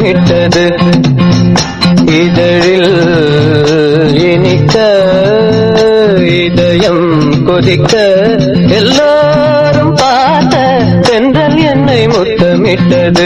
முத்தமிட்டது இதழில் இனிக்க இதயம் கொதிக்க எல்லாரும் பார்த்த தென்றல் என்னை முத்தமிட்டது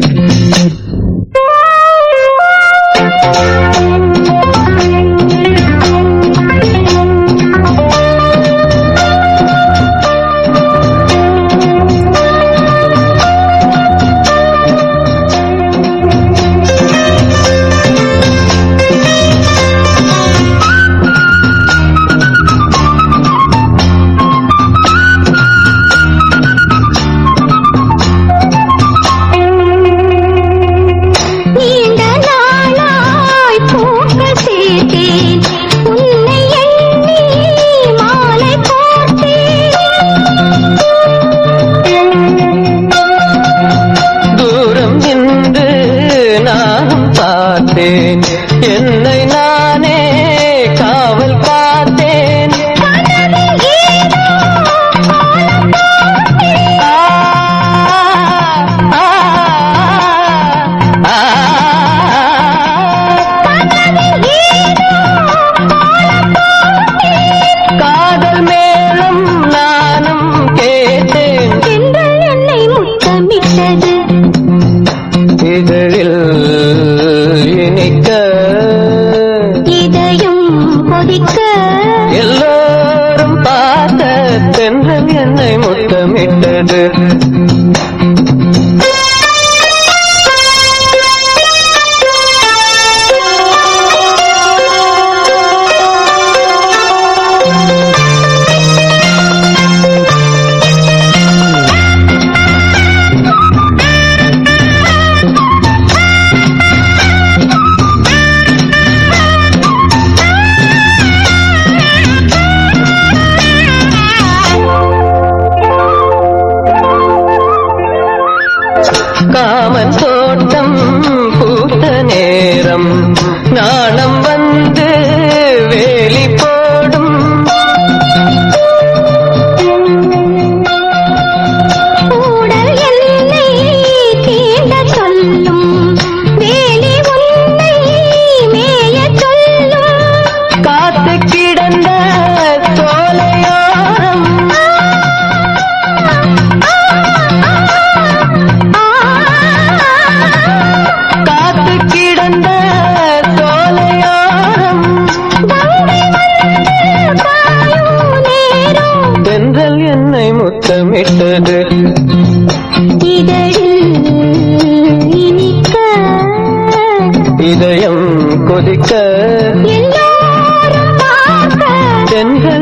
நீண்ட நாளாய் பூக்கள் சேர்த்தேன் உன்னை எண்ணி மாலை கோர்த்தேன் தூரம் நின்று நானும் பார்த்தேன் என்னை நானே காவல் பார்த்தேன் ஆ, ஆ, ஆ, காதல் மேலும் நானும் கேட்டேன் தென்றல் என்னை முத்தமிட்டது இதழில் இனிக்க இதயம் கொதிக்க எல்லோரும் பார்த்த தென்றல் என்னை முத்தமிட்டது காமன் தோட்டம் பூத்த நேரம் நாணம் வந்து வேலி போடும் கூடல் என்னை தீண்ட சொல்லும் வேலி உன்னை மேயச் சொல்லும் காத்து கிடந்த சோலையோரம் காத்து கிடந்த சோலையோரம் தென்றல் என்னை முத்தமிட்டது இதழில் இனிக்க இதயம் கொதிக்க எல்லோரும் பார்க்க தென்றல்